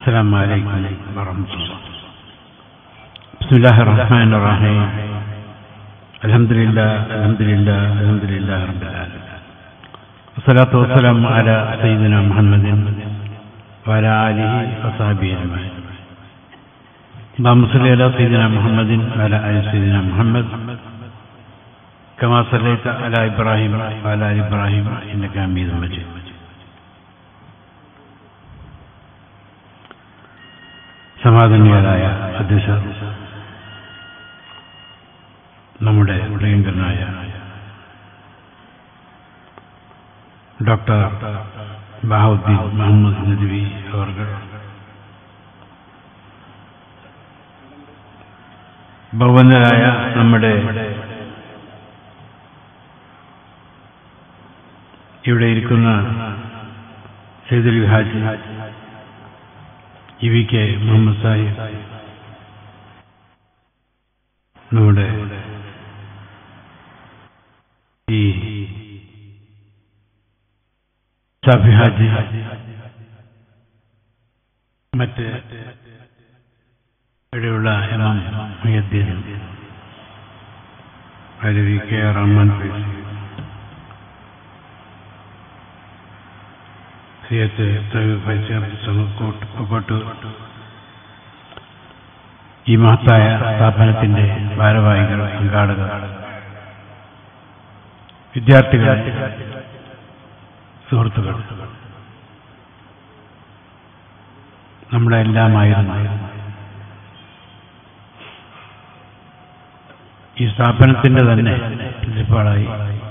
السلام عليكم ورحمة الله بسم الله الرحمن الرحيم الحمد لله الحمد لله الحمد لله رب العالمين والصلاة والسلام على سيدنا محمد وعلى آله وصحبه أجمعين اللهم صل على سيدنا محمد وعلى آل سيدنا محمد كما صليت على إبراهيم وعلى آل إبراهيم إنك حميد مجيد സമാധാനികളായ അധ്യക്ഷ നമ്മുടെ പ്രിയങ്കരനായ ഡോക്ടർ ബഹാവുദ്ദീൻ മുഹമ്മദ് നദ്വി അവർ ബഹുവന്ദരായ നമ്മുടെ ഇവിടെ ഇരിക്കുന്ന Saidul Haji E V K Muhammad Sahib നമ്മുടെ ഈ ഷാഫി ഹാജി മറ്റ് ഇവിടെയുള്ള ഇമാം മുഹദ്ദീൻ അരുവി കെ റഹ്മാൻ ഫൈസി സിയത്ത് ഫൈസോട്ട് ഈ മഹത്തായ സ്ഥാപനത്തിന്റെ ഭാരവാഹികൾ സംഘാടകർ വിദ്യാർത്ഥികൾ സുഹൃത്തുക്കൾ നമ്മുടെ എല്ലാമായിരുന്നു ഈ സ്ഥാപനത്തിന്റെ തന്നെ പ്രിൻസിപ്പാളായി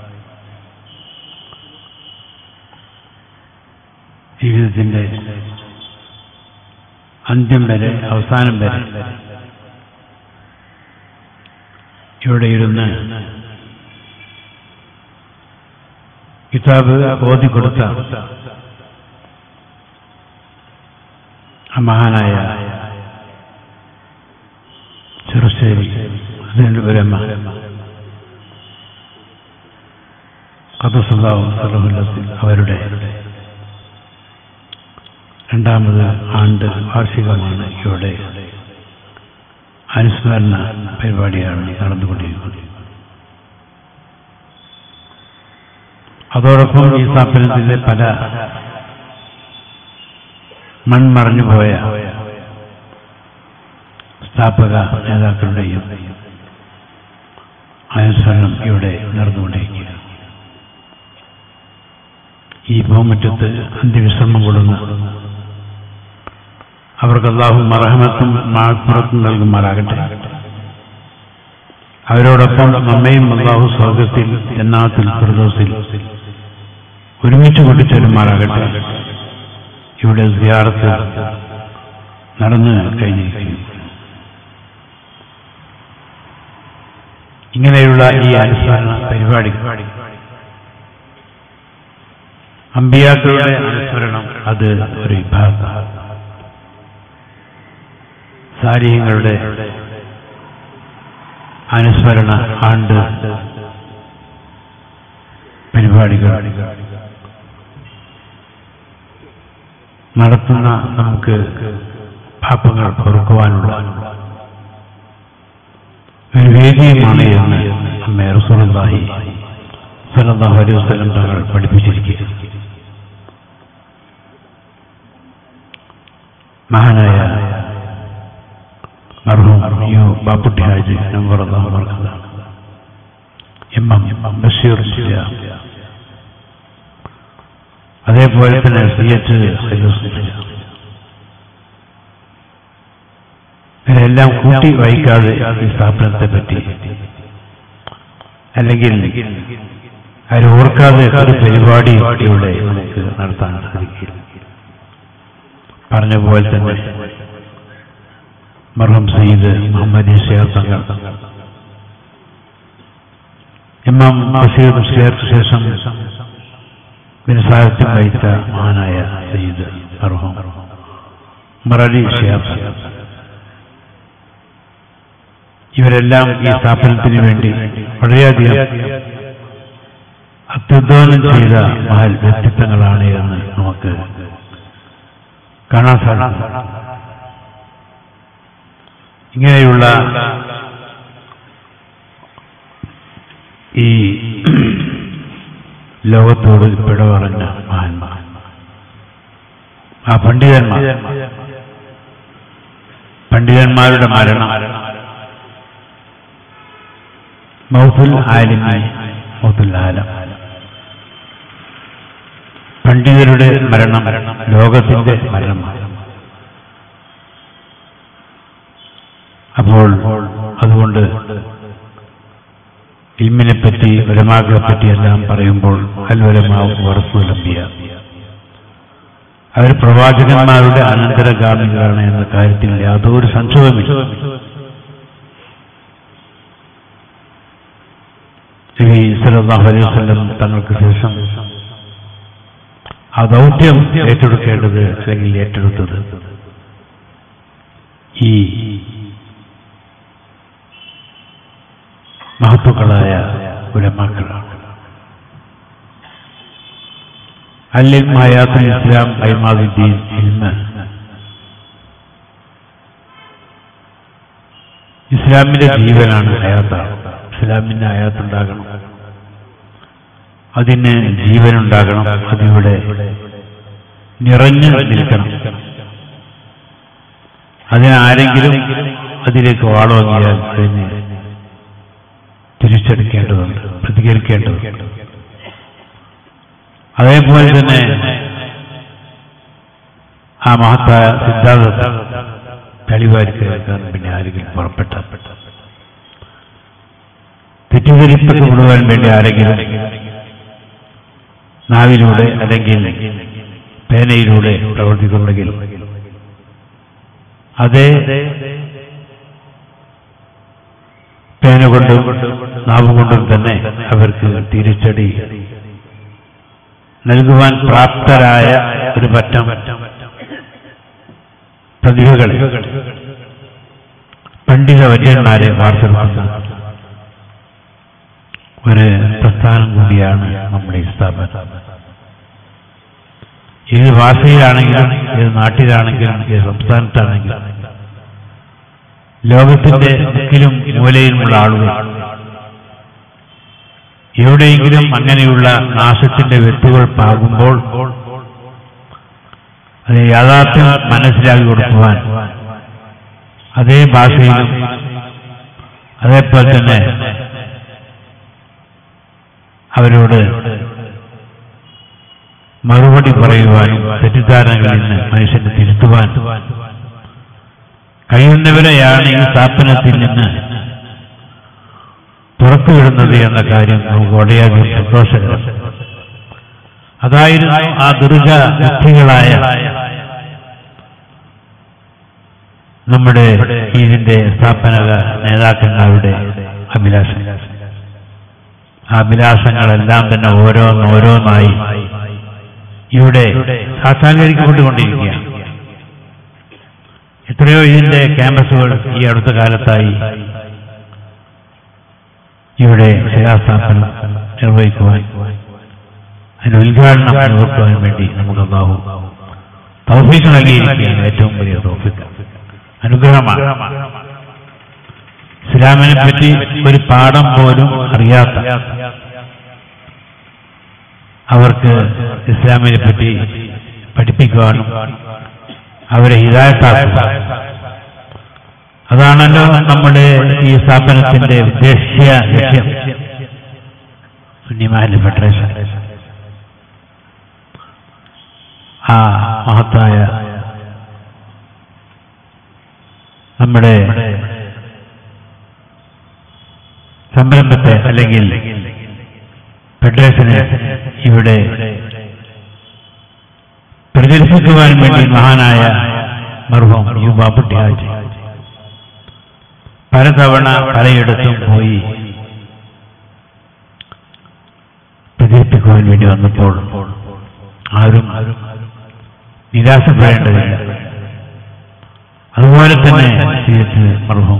ജീവിതത്തിന്റെ അന്ത്യം വരെ അവസാനം വരെ ഇവിടെ ഇരുന്ന് കിതാബ് ഓതിക്കൊടുത്ത ആ മഹാനായ ചെറുശ്ശേരി അതിൻ്റെ പരമ കഥസുല്ലാവും അവരുടെ രണ്ടാമത് ആണ്ട് വാർഷികമാണ് ഇവിടെ അനുസ്മരണ പരിപാടിയാണ് നടന്നുകൊണ്ടിരിക്കുന്നത് അതോടൊപ്പം ഈ സ്ഥാപനത്തിലെ പല മൺമറഞ്ഞുപോയ സ്ഥാപക നേതാക്കളുടെയും അനുസ്മരണം ഇവിടെ നടന്നുകൊണ്ടിരിക്കുക ഈ ഭൂമുറ്റത്ത് അന്ത്യവിശ്രമം കൊടുന്ന അവർക്ക് അള്ളാഹു മറഹമത്തും മാപ്പുറത്തും നൽകുമാറാകട്ടെ അവരോടൊപ്പം നമ്മയും അള്ളാഹു സ്വർഗത്തിൽ എന്നാത്തിൽ ഫിർദോസിൽ ഒരുമിച്ച് കൊണ്ടുചേരുമാറാകട്ടെ ഇവിടെ സിയാറത്ത് നടന്നു കഴിഞ്ഞിരിക്കുന്നു ഇങ്ങനെയുള്ള ഈ അനുസ്മരണ പരിപാടി അമ്പിയാക്കളുടെ അനുസ്മരണം അത് ഒരു വിഭാഗം സാരിയങ്ങളുടെ അനുസ്മരണ ആണ്ട് പരിപാടികൾ നടത്തുന്ന നമുക്ക് പാപങ്ങൾ പൊറുക്കുവാനുള്ള ഒരു വേദിയുമാണ് എന്ന് അമ്മ റസൂലുള്ളാഹി സല്ലല്ലാഹു അലൈഹി വസല്ലം തങ്ങൾ പഠിപ്പിച്ചിരിക്കുക മഹാനായ മർഹൂം യു ബാപ്പുട്ടി ഹാജി നമ്പറല്ലാഹു ബർക്കത എം എം ബഷീർ മുസ്ലിയാർ അതേപോലെ തന്നെ സി എച്ച് ഇതെല്ലാം കൂട്ടി വായിക്കാതെ ഈ സ്ഥാപനത്തെ പറ്റി അല്ലെങ്കിൽ അത് ഓർക്കാതെ ഒരു പരിപാടി ഇവിടെ നമുക്ക് നടത്താൻ സാധിക്കില്ല പറഞ്ഞ പോലെ തന്നെ മർഹം സയ്യിദ് മുഹമ്മദ് ഷേർ തങ്ങൾ ഇമാം ബഷീർ മുസ്ലിയാർക്ക് ശേഷം പിന്നെ സാഹിത്യം വഹിച്ച മഹാനായ സയ്യിദ് മർഹം മറലി ഷേർ ഇവരെല്ലാം ഈ സ്ഥാപനത്തിന് വേണ്ടി വളരെയധികം അത്യുദ്ധാനം ചെയ്ത മഹൽ വ്യക്തിത്വങ്ങളാണ് എന്ന് നമുക്ക് കാണാൻ സാധിക്കും ഇങ്ങനെയുള്ള ഈ ലോകത്തോട് പിട പറഞ്ഞ മഹാന്മാർ ആ പണ്ഡിതന്മാർ പണ്ഡിതന്മാരുടെ മരണം മൗത്തുൽ ആലിമി മൗത്തുൽ ആലം പണ്ഡിതരുടെ മരണം ലോകത്തിന്റെ മരണമാണ് അപ്പോൾ അതുകൊണ്ട് ഇൽമിനെ പറ്റി ഉലമാകളെ പറ്റി എല്ലാം പറയുമ്പോൾ അൽവലമാവും വറസുലംബിയ അവർ പ്രവാചകന്മാരുടെ അനന്തരഗാമികളാണ് എന്ന കാര്യത്തിൽ യാതൊരു സംശയവുമില്ല നബി സല്ലല്ലാഹു അലൈഹി വസല്ലം തങ്ങൾക്ക് ശേഷം ആ ദൗത്യം ഏറ്റെടുക്കേണ്ടത് അല്ലെങ്കിൽ ഏറ്റെടുത്തത് ഈ മഹത്വക്കളായ ഉലമാക്കളാണ് അല്ലിൽ ഹയാത്തുൽ ഇസ്ലാം ഐമാദുദ്ദീൻ ഇൽമ ഇസ്ലാമിന്റെ ജീവനാണ് ഹയാത്താണ് ഇസ്ലാമിന്റെ ഹയാത്തുണ്ടാകണം അതിന് ജീവനുണ്ടാകണം അതിവിടെ നിറഞ്ഞു നിൽക്കണം അതിനാരെങ്കിലും അതിലേക്ക് വാളോങ്ങിയാൽ അതിന് തിരിച്ചെടുക്കേണ്ടതുണ്ട് പ്രതികരിക്കേണ്ടതുണ്ട് അതേപോലെ തന്നെ ആ മഹത്തായ സിദ്ധാന്തത്തെ തെളിവാരി കേൾക്കാൻ പിന്നെ ആരെങ്കിലും പുറപ്പെട്ട തെറ്റിദ്ധരിപ്പിക്കപ്പെടുവാൻ വേണ്ടി ആരെങ്കിലും നാവിലൂടെ അല്ലെങ്കിൽ പേനയിലൂടെ പ്രവർത്തിക്കുന്നുണ്ടെങ്കിൽ അതേ പേന കൊണ്ടും നാവ് കൊണ്ടും തന്നെ അവർക്ക് തിരിച്ചടി നൽകുവാൻ പ്രാപ്തരായ ഒരു പറ്റം പ്രതിഭകളെ പണ്ഡിത വര്യന്മാരെ വാർത്തെടുക്കുന്ന ഒരു പ്രസ്ഥാനം കൂടിയാണ് നമ്മുടെ ഈ സ്ഥാപനം ഏത് ഭാഷയിലാണെങ്കിലും ഏത് നാട്ടിലാണെങ്കിലും ഏത് സംസ്ഥാനത്താണെങ്കിലും ലോകത്തിന്റെ മുക്കിലും മൂലയിലുമുള്ള ആളുകൾ എവിടെയെങ്കിലും അങ്ങനെയുള്ള നാശത്തിന്റെ വെട്ടുകൾ പാകുമ്പോൾ അത് യാഥാർത്ഥ്യം മനസ്സിലാക്കി കൊടുക്കുവാൻ അതേ ഭാഷയിലും അതേപോലെ തന്നെ അവരോട് മറുപടി പറയുവാനും തെറ്റിദ്ധാരണകളിൽ നിന്ന് മനുഷ്യനെ തിരുത്തുവാൻ കഴിയുന്നവരെയാണ് ഈ സ്ഥാപനത്തിൽ നിന്ന് പുറത്തുവിടുന്നത് എന്ന കാര്യം നമുക്ക് വളരെയധികം സന്തോഷകരം അതായിരുന്നു ആ ദുർഗ ബുദ്ധികളായ നമ്മുടെ ഇതിന്റെ സ്ഥാപനക നേതാക്കന്മാരുടെ അഭിലാഷം ആ അഭിലാഷങ്ങളെല്ലാം തന്നെ ഓരോന്നോരോന്നായി ഇവിടെ സാക്ഷാത്കരിക്കപ്പെട്ടുകൊണ്ടിരിക്കുകയാണ് എത്രയോ ഇതിന്റെ ക്യാമ്പസുകൾ ഈ അടുത്ത കാലത്തായി ഇവിടെ ശിലാസ്ഥാപനം നിർവഹിക്കുവാൻ അതിന്റെ ഉദ്ഘാടനം നിർവഹിക്കുവാൻ വേണ്ടി നമുക്ക് അള്ളാഹു തൗഫീഖ് നൽകിയിരിക്കുകയാണ് ഏറ്റവും വലിയ തൗഫീഖ് അനുഗ്രഹമാണ് ഇസ്ലാമിനെ പറ്റി ഒരു പാഠം പോലും അറിയാത്ത അവർക്ക് ഇസ്ലാമിനെ പറ്റി പഠിപ്പിക്കുവാനും അവരെ ഹിതായത്താക്കുക അതാണല്ലോ നമ്മുടെ ഈ സ്ഥാപനത്തിന്റെ ഉദ്ദേശ്യ ലക്ഷ്യം സുന്നിമാലി ഫെഡറേഷൻ ആ മഹത്തായ നമ്മുടെ സംരംഭത്തെ അല്ലെങ്കിൽ ഫെഡറേഷനെ ഇവിടെ പ്രചരിപ്പിക്കുവാൻ വേണ്ടി മഹാനായ മർഹം യുബാബുട്ടി ഹാജി പലതവണ പലയിടത്തും പോയി പ്രചരിപ്പിക്കുവാൻ വേണ്ടി വന്നപ്പോൾ ആരും നിരാശപ്പെടേണ്ടതില്ല അതുപോലെ തന്നെ സീയത്ത് മർഹം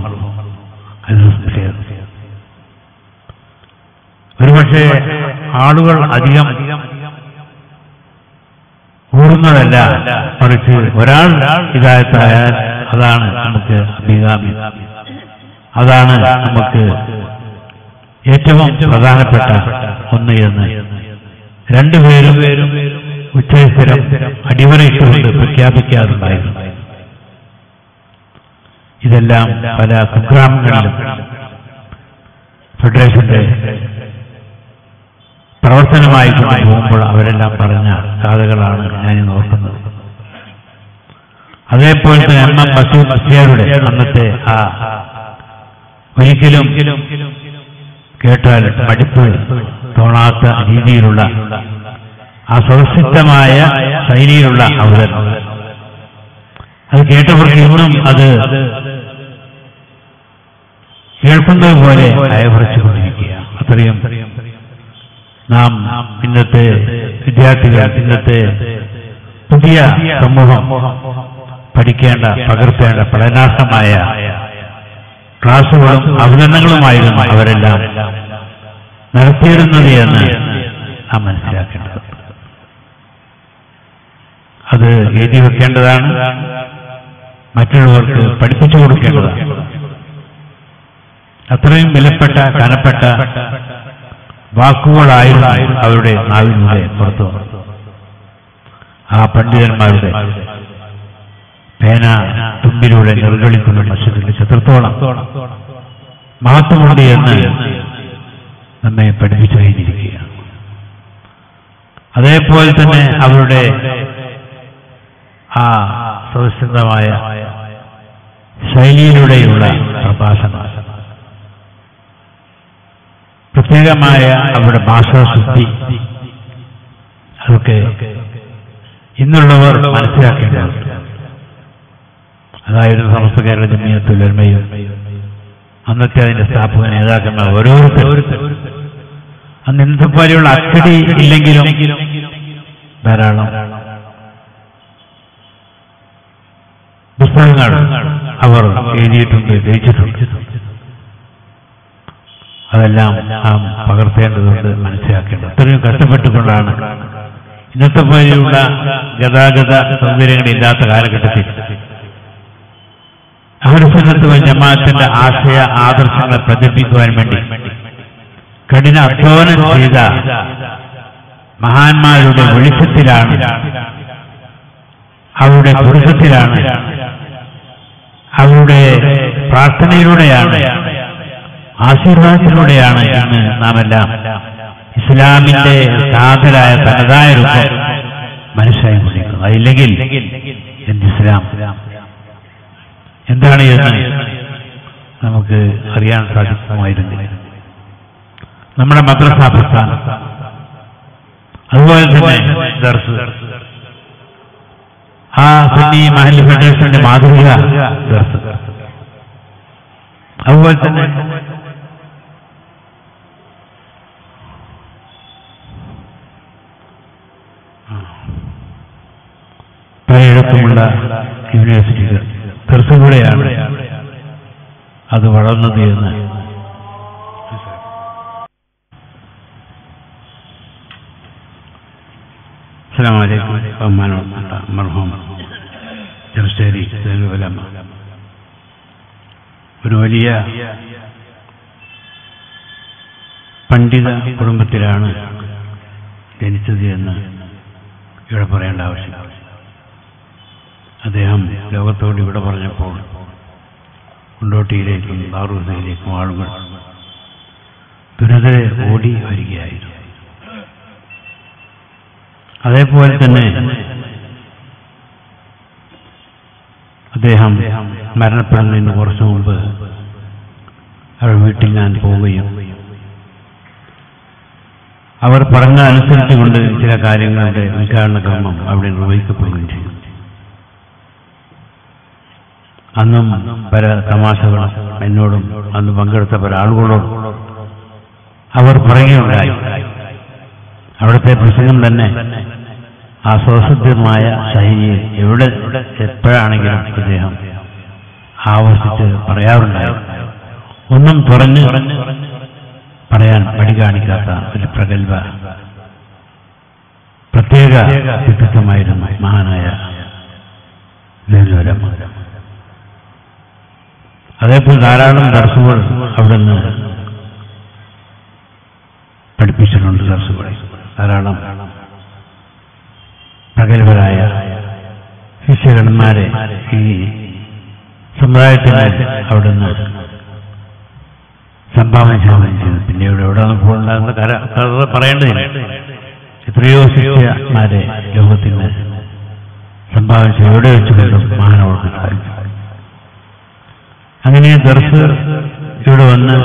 ഒരുപക്ഷെ ആളുകൾ അധികം കൂടുന്നതല്ല മറിച്ച് ഒരാൾ ഇതായത്തായാൽ അതാണ് നമുക്ക് അഭികാമ്യം അതാണ് നമുക്ക് ഏറ്റവും പ്രധാനപ്പെട്ട ഒന്ന് എന്ന് രണ്ടുപേരും ഉച്ചസ്ഥിരം അടിവരയിട്ടുകൊണ്ട് പ്രഖ്യാപിക്കാറുണ്ടായിരുന്നു ഇതെല്ലാം പല കുഗ്രാമങ്ങളിലും ഫെഡറേഷന്റെ പ്രവർത്തനമായി കൊണ്ട് പോകുമ്പോൾ അവരെല്ലാം പറഞ്ഞ കഥകളാണ് ഞാൻ ഓർക്കുന്നത് അതേപോലെ തന്നെ എം എം ബഷീർ മുസ്ലിയാരുടെ അന്നത്തെ ആ ഒരിക്കലും കേട്ടാൽ മടുപ്പ് തോന്നാത്ത രീതിയിലുള്ള ആ സുരക്ഷിതമായ ശൈലിയിലുള്ള അവതരണം അത് കേട്ടവർക്ക് ഇന്നും അത് കേൾക്കുന്നത് പോലെ അയവറച്ചുകൊണ്ടിരിക്കുക അത്രയും നാം ഇന്നത്തെ വിദ്യാർത്ഥികൾ ഇന്നത്തെ പുതിയ സമൂഹം പഠിക്കേണ്ട പകർത്തേണ്ട പഠനാർഹമായ ക്ലാസുകളും അവതരണങ്ങളുമായിരുന്നു അവരെല്ലാം നടത്തിയിരുന്നത് എന്ന് നാം മനസ്സിലാക്കേണ്ടത് അത് എഴുതി വെക്കേണ്ടതാണ് മറ്റുള്ളവർക്ക് പഠിപ്പിച്ചു കൊടുക്കേണ്ടതാണ് അത്രയും വിലപ്പെട്ട കനപ്പെട്ട വാക്കുകളായിരുന്നു അവരുടെ നാവിലൂടെ പുറത്തു വന്നത്. ആ പണ്ഡിതന്മാരുടെ പേന തുമ്പിലൂടെ നിർഗളിക്കുന്ന മനുഷ്യരുടെ ചതുർത്തോളം മഹത്വമുണ്ട് എന്ന് നമ്മെ പഠിപ്പിച്ചു കഴിഞ്ഞിരിക്കുകയാണ് അതേപോലെ തന്നെ അവരുടെ ആ സുരക്ഷിതമായ ശൈലിയിലൂടെയുള്ള പ്രഭാഷണം പ്രത്യേകമായ അവരുടെ ഭാഷാശുദ്ധി അതൊക്കെ ഇന്നുള്ളവർ മനസ്സിലാക്കേണ്ടതുണ്ട് അതായിരുന്നു സമസ്ത കേരള ജമീയത്തുലമയും അന്നത്തെ അതിന്റെ സ്ഥാപക നേതാക്കന്മാർ ഓരോരുത്തരും അന്ന് ഇന്നത്തെ പോലെയുള്ള അച്ചടി ഇല്ലെങ്കിലും ധാരാളം പുസ്തകങ്ങൾ അവർ എഴുതിയിട്ടുണ്ട് രചിച്ചിട്ടുണ്ട് അതെല്ലാം നാം പകർത്തേണ്ടതുണ്ട് മനസ്സിലാക്കേണ്ടത് അത്രയും കഷ്ടപ്പെട്ടുകൊണ്ടാണ് ഇന്നത്തെ പോലെയുള്ള ഗതാഗത സൗകര്യങ്ങളില്ലാത്ത കാലഘട്ടത്തിൽ അഹുസന്നത്ത് ജമാഅത്തിന്റെ ആശയ ആദർശങ്ങളെ പ്രചരിപ്പിക്കുവാൻ വേണ്ടി കഠിന അധ്വാനം ചെയ്ത മഹാന്മാരുടെ വെളിച്ചത്തിലാണ് അവരുടെ പുരുഷത്തിലാണ് അവരുടെ പ്രാർത്ഥനയിലൂടെയാണ് ആശീർവാദത്തിലൂടെയാണ് ഇന്ന് നാം എല്ലാം ഇസ്ലാമിന്റെ കാതലായ തനതായ രൂപം മനസ്സിലായി കൊണ്ടിരിക്കുന്നത് അതില്ലെങ്കിൽ എന്ത് ഇസ്ലാം എന്താണ് എന്ന് നമുക്ക് അറിയാൻ സാധിക്കുമായിരുന്നു നമ്മുടെ മദ്രസ പ്രസ്ഥാനം അതുപോലെ തന്നെ ദർസ് ആ സുന്നി മഹൽ ഫെഡറേഷന്റെ മാതൃക ദർസ് അതുപോലെ തന്നെ പലയിടത്തുമുള്ള യൂണിവേഴ്സിറ്റികൾ ദർസിലൂടെയാണ് അത് വളർന്നത് എന്ന് അസ്സാം വലൈക്കും ബഹുമാനപ്പെട്ട മർഹൂം ചെറുശ്ശേരി സൈനുലമ ഒരു വലിയ പണ്ഡിത കുടുംബത്തിലാണ് ജനിച്ചത് എന്ന് ഇവിടെ പറയേണ്ട ആവശ്യമില്ല അദ്ദേഹം ലോകത്തോട് ഇവിടെ പറഞ്ഞപ്പോൾ കുണ്ടോട്ടിയിലേക്കും ദാറൂസയിലേക്കും ആളുകൾ ദുരിതരെ ഓടി വരികയായിരുന്നു അതേപോലെ തന്നെ അദ്ദേഹം മരണപ്പെടുന്നതിന് കുറച്ചു മുമ്പ് അവരുടെ വീട്ടിൽ ഞാൻ പോവുകയും അവർ പറഞ്ഞ അനുസരിച്ചുകൊണ്ട് ചില കാര്യങ്ങളുടെ ഉദ്ഘാടന കർമ്മം അവിടെ നിർവഹിക്കപ്പെടുകയും ചെയ്തു അന്നും പല തമാശകളും എന്നോടും അന്ന് പങ്കെടുത്ത പല ആളുകളോടും അവർ പറയുകയുണ്ടായി അവിടുത്തെ പ്രസംഗം തന്നെ ആ സ്വസിദ്ധമായ ശൈലിയിൽ എവിടെ എപ്പോഴാണെങ്കിലും അദ്ദേഹം ആവർത്തിച്ച് പറയാറുണ്ടായി ഒന്നും തുറന്ന് പറയാൻ മടി കാണിക്കാത്ത ഒരു പ്രഗത്ഭ പ്രത്യേക വ്യക്തിത്വമായിരുന്നു മഹാനായ ലളിതോരമ അതേപോലെ ധാരാളം ദർസുകൾ അവിടെ നിന്ന് പഠിപ്പിച്ചിട്ടുണ്ട് ദർസുകൾ ധാരാളം പ്രഗത്ഭരായ ശിഷ്യഗണന്മാരെ ഈ സമുദായത്തിന് അവിടെ നിന്ന് സംഭാവന ചെയ്തു പിന്നെ ഇവിടെ എവിടെ പോകുന്ന കഥ പറയേണ്ടതില്ല എത്രയോ ശിഷ്യന്മാരെ ലോകത്തിന് സംഭാവന ചെയ്ത് എവിടെ വെച്ചുകൊണ്ടും മഹാനവർക്ക് സാധിച്ചു അങ്ങനെ ദർസ് ഇവിടെ വന്ന്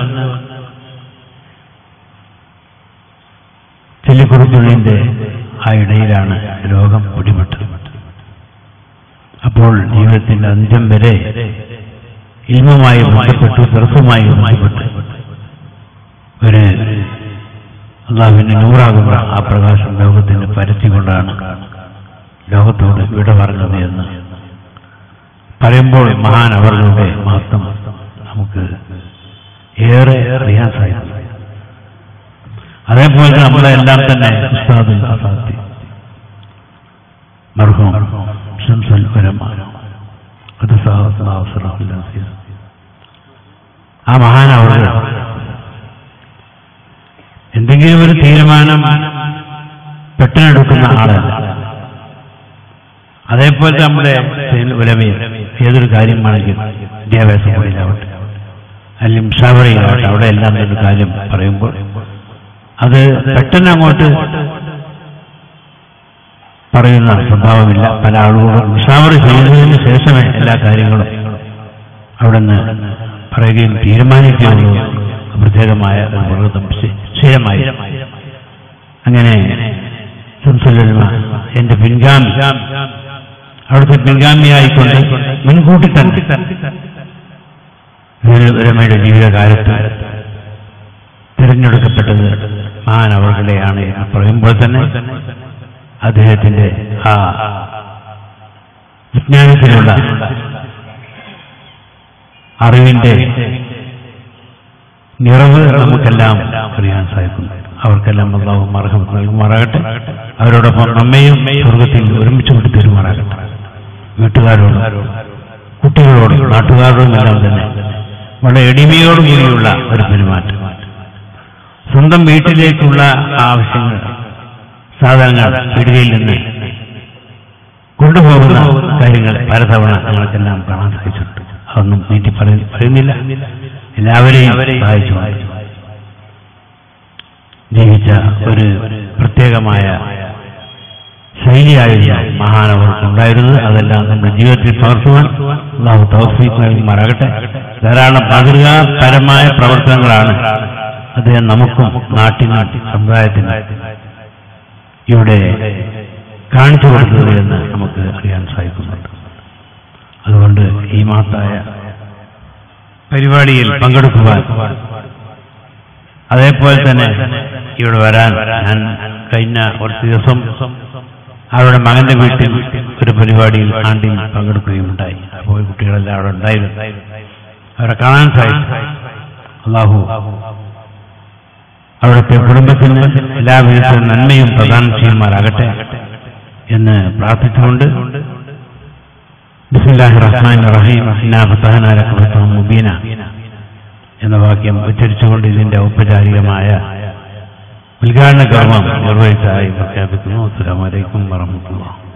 ചെല്ലിക്കുറുപ്പുള്ളിന്റെ ആ ഇടയിലാണ് രോഗം പിടിപെട്ടത് അപ്പോൾ ജീവിതത്തിന്റെ അന്ത്യം വരെ ഇൽമുമായി ബന്ധപ്പെട്ടു ദർസുമായി ബന്ധപ്പെട്ട് ഒരു അള്ളാഹുവിന്റെ നൂറാകുന്ന ആ പ്രകാശം ലോകത്തിന് പരത്തിക്കൊണ്ടാണ് ലോകത്തോട് വിട പറഞ്ഞത് എന്ന് പറയുമ്പോൾ മഹാൻ അവരുടെ മഹത്വം നമുക്ക് ഏറെ അറിയാൻ സാധിക്കും അതേപോലെ നമ്മളെ എല്ലാം തന്നെ ഉസ്താദ് അസാദി മർഹൂം ഷംസുൽ ഉലമ അത് ആ മഹാൻ അവർ എന്തെങ്കിലും ഒരു തീരുമാനം പെട്ടെന്നെടുക്കുന്ന ആളല്ല അതേപോലെ നമ്മുടെ ഉലമയിൽ ഏതൊരു കാര്യമാണെങ്കിൽ വിദ്യാഭ്യാസ മുറിയിലാവട്ടെ അല്ലെങ്കിൽ മുഷാവറയിലാവട്ടെ അവിടെ എല്ലാം ഒരു കാര്യം പറയുമ്പോൾ അത് പെട്ടെന്ന് അങ്ങോട്ട് പറയുന്ന സ്വഭാവമില്ല പല ആളുകളും മുഷാവറ ചെയ്യുന്നതിന് ശേഷമേ എല്ലാ കാര്യങ്ങളും അവിടെ നിന്ന് പറയുകയും തീരുമാനിക്കുകയുള്ളൂ പ്രത്യേകമായ മൃഗം ശീലമായി അങ്ങനെ സംസുലമ എന്റെ പിൻഗാമി അവിടുത്തെ പിൻഗാമിയായിക്കൊണ്ട് മുൻകൂട്ടി തന്നെ രമയുടെ ജീവിതകാലത്ത് തിരഞ്ഞെടുക്കപ്പെട്ടത് മഹാൻ അവർകളുടെയാണ് എന്ന് പറയുമ്പോൾ തന്നെ അദ്ദേഹത്തിന്റെ ആ വിജ്ഞാനത്തിലുള്ള അറിവിന്റെ നിറവ് നമുക്കെല്ലാം അറിയാൻ സാധിക്കുന്നു അവർക്കെല്ലാം അള്ളാഹു മർഹം നൽകുമാറാകട്ടെ അവരോടൊപ്പം നമ്മയും സ്വർഗത്തിൽ ഒരുമിച്ച് കൊണ്ട് തരുമാറാകട്ടെ വീട്ടുകാരോടും കുട്ടികളോടും നാട്ടുകാരോടും എല്ലാം തന്നെ വളരെ എളിമയോടും കൂടിയുള്ള ഒരു പെരുമാറ്റം സ്വന്തം വീട്ടിലേക്കുള്ള ആവശ്യങ്ങൾ സാധനങ്ങൾ പീടികയിൽ നിന്ന് കൊണ്ടുപോകുന്ന കാര്യങ്ങൾ പലതവണ ഞങ്ങൾക്കെല്ലാം കാണാൻ സാധിച്ചിട്ടുണ്ട് അതൊന്നും നീട്ടി പറയുന്നില്ല എല്ലാവരെയും സഹായിച്ചു ജീവിച്ച ഒരു പ്രത്യേകമായ ശൈലിയായിരുന്നു മഹാനവർക്കുണ്ടായിരുന്നത് അതെല്ലാം നമ്മുടെ ജീവിതത്തിൽ പകർത്തുവാൻ അള്ളാഹു തൗഫീഖ് നൽകുമാറാകട്ടെ ധാരാളം മാതൃകാപരമായ പ്രവർത്തനങ്ങളാണ് അദ്ദേഹം നമുക്കും നാട്ടിനും സമുദായത്തിനും ഇവിടെ കാണിച്ചു കൊടുത്തത് എന്ന് നമുക്ക് അറിയാൻ സാധിക്കുന്നുണ്ട് അതുകൊണ്ട് ഈ മഹത്തായ പരിപാടിയിൽ പങ്കെടുക്കുവാൻ അതേപോലെ തന്നെ ഇവിടെ വരാൻ ഞാൻ കഴിഞ്ഞ കുറച്ച് ദിവസം അവരുടെ മകന്റെ വീട്ടിൽ ഒരു പരിപാടിയിൽ ആണ്ടിൽ പങ്കെടുക്കുകയുണ്ടായി അപ്പോൾ കുട്ടികളെല്ലാം അവിടെ ഉണ്ടായിരുന്നു അവരെ കാണാൻ സാധിച്ചു അള്ളാഹു അവിടുത്തെ കുടുംബത്തിന് എല്ലാവിധ നന്മയും പ്രദാനം ചെയ്യുമാറാകട്ടെ എന്ന് പ്രാർത്ഥിച്ചുകൊണ്ട് ബിസ്മില്ലാഹി റഹ്മാൻ റഹീം ഇന്നാ ഫതഹനാ ലക ഫതഹൻ മുബീന എന്ന വാക്യം ഉച്ചരിച്ചുകൊണ്ട് ഇതിന്റെ ഔപചാരികമായ ഉദ്ഘാടന കർമ്മം നിർവഹിച്ചതായി പ്രഖ്യാപിക്കുന്നു അസ്സലാമു അലൈക്കും വറഹ്മത്തുള്ളാഹി